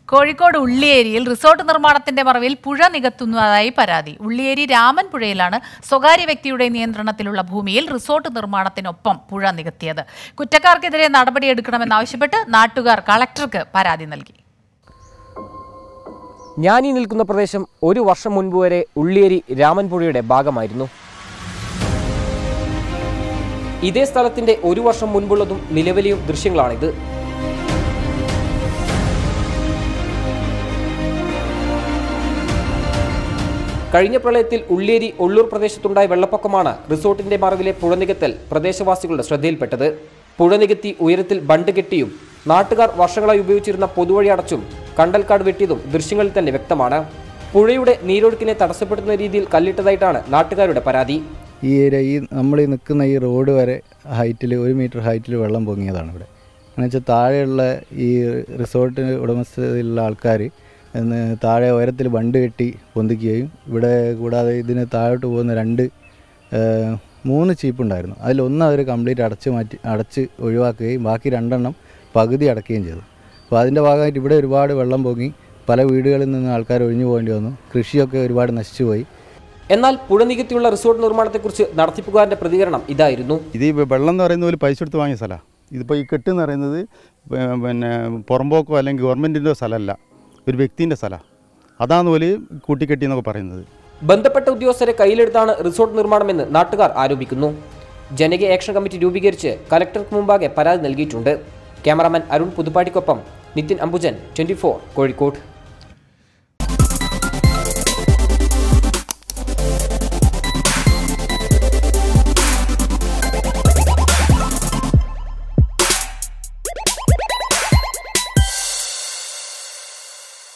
Kozhikode ഉള്ളിയേരിയിൽ resort നിർമ്മാണത്തിന്റെ മറവിൽ പുഴ നികത്തുന്നതായി പരാതി ഉള്ളിയേരി രാമൻപുഴയിലാണ് സ്വകാര്യ വ്യക്തിയുടെ നിയന്ത്രണത്തിലുള്ള ഭൂമിയിൽ റിസോർട്ട് നിർമ്മാണത്തിനൊപ്പം പുഴ നികത്തിയത് കുറ്റക്കാർക്കെതിരെ നടപടിയെടുക്കണമെന്നാവശ്യപ്പെട്ട് നാട്ടുകാർ കളക്ടർക്ക് പരാതി നൽകി ഞാൻ ഈ നിൽക്കുന്ന പ്രദേശം ഒരു വർഷം മുൻപ് വരെ ഉള്ളിയേരി രാമൻപുഴയുടെ ഭാഗമായിരുന്നു ഇതേ സ്ഥലത്തിന്റെ ഒരു വർഷം മുൻപുള്ളതും നിലവിലെയും ദൃശ്യങ്ങളാണിത് കഴിഞ്ഞ പ്രളയത്തിൽ ഉള്ളിയേരി ഒള്ളൂർ പ്രദേശത്തുണ്ടായ വെള്ളപ്പൊക്കമാണ് റിസോർട്ടിന്റെ മറവിലെ പുഴ നികത്തൽ പ്രദേശവാസികളുടെ ശ്രദ്ധയിൽപ്പെട്ടത് പുഴ നികത്തി ഉയരത്തിൽ ബണ്ട് കെട്ടിയും നാട്ടുകാർ വർഷങ്ങളായി ഉപയോഗിച്ചിരുന്ന പൊതുവഴി അടച്ചും കണ്ടൽക്കാട് വെട്ടിയതും ദൃശ്യങ്ങളിൽ തന്നെ വ്യക്തമാണ് പുഴയുടെ നീരൊഴുക്കിനെ തടസ്സപ്പെടുത്തുന്ന രീതിയിൽ കല്ലിട്ടതായിട്ടാണ് നാട്ടുകാരുടെ പരാതി ഈ ഏരിയ ഈ നമ്മൾ ഈ നിൽക്കുന്ന ഈ റോഡ് വരെ ഹൈറ്റിൽ ഒരു മീറ്റർ ഹൈറ്റിൽ വെള്ളം പൊങ്ങിയതാണ് ഇവിടെ എന്ന് വെച്ചാൽ താഴെയുള്ള ഈ റിസോർട്ട് ഉടമസ്ഥതയിലുള്ള ആൾക്കാർ താഴെ ഉയരത്തിൽ ബണ്ട് കെട്ടി പൊന്തിക്കുകയും ഇവിടെ കൂടാതെ ഇതിന് താഴോട്ട് പോകുന്ന രണ്ട് ഏഹ്, മൂന്ന് ചീപ്പുണ്ടായിരുന്നു അതിലൊന്ന് അവർ കംപ്ലീറ്റ് അടച്ച് മാറ്റി അടച്ച് ഒഴിവാക്കുകയും ബാക്കി രണ്ടെണ്ണം പകുതി അടക്കുകയും ചെയ്തു അപ്പോൾ അതിൻ്റെ ഭാഗമായിട്ട് ഇവിടെ ഒരുപാട് വെള്ളം പൊങ്ങി പല വീടുകളിൽ നിന്ന് ആൾക്കാർ ഒഴിഞ്ഞു പോകേണ്ടി വന്നു കൃഷിയൊക്കെ ഒരുപാട് നശിച്ചു പോയി എന്നാൽ പുഴ നികത്തിയുള്ള റിസോർട്ട് നിർമ്മാണത്തെക്കുറിച്ച് നടത്തിപ്പുകാരന്റെ പ്രതികരണം ഇതായിരുന്നു ഇത് ഈ വെള്ളം എന്ന് പറയുന്ന പോലെ പൈസ കൊടുത്ത് വാങ്ങിയ സ്ഥലമാണ് ഇതിപ്പോൾ ഈ കെട്ട് എന്ന് പറയുന്നത് പി- പിന്നെ പുറമ്പോക്കോ അല്ലെങ്കിൽ ഗവൺമെൻറ്റിൻ്റെ സ്ഥലമല്ല ഒരു വ്യക്തിൻ്റെ സ്ഥലമാണ് അതാണ് പോലെ കൂട്ടിക്കെട്ടി എന്നൊക്കെ പറയുന്നത് ബന്ധപ്പെട്ട ഉദ്യോഗസ്ഥരെ കയ്യിലെടുത്താണ് റിസോർട്ട് നിർമ്മാണമെന്ന് നാട്ടുകാർ ആരോപിക്കുന്നു ജനകീയ ആക്ഷൻ കമ്മിറ്റി രൂപീകരിച്ച് കലക്ടർക്ക് മുമ്പാകെ പരാതി നൽകിയിട്ടുണ്ട് ക്യാമറാമാൻ അരുൺ പുതുപ്പാടിക്കൊപ്പം നിതിൻ അംബുജൻ ട്വന്റി കോഴിക്കോട്